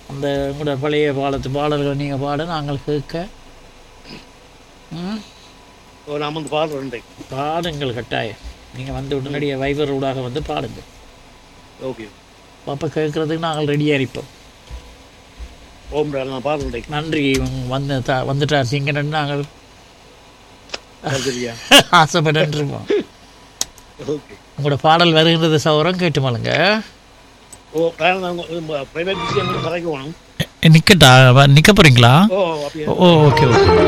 அந்த உங்களோட பழைய பாடத்து பாடல்களை நீங்கள் பாட நாங்கள் கேட்க ம் ஓ நான் வந்து பாடுறேன் பாடுங்கள் கட்டாயம் நீங்கள் வந்து உடனடியாக வைபர் ஊடாக வந்து பாடுங்க ஓகே அப்போ கேட்குறதுக்கு நாங்கள் ரெடியாக இருப்போம் ஓம் நான் பாடுறேன் நன்றி உங்க வந்து த வந்துட்டார் சிங்கன்னு நாங்கள் சரியா ஆசைப்பட்டு இருப்போம் ஓகே உங்களோட பாடல் வருகின்றது சௌரம் கேட்டு மலுங்க ஓ நான் ப்ரைவேட் விஷயம் கதைக்கு வேணும் நிற்கட்டா நிற்க போகிறீங்களா ஓ அப்படியே ஓ ஓகே ஓகே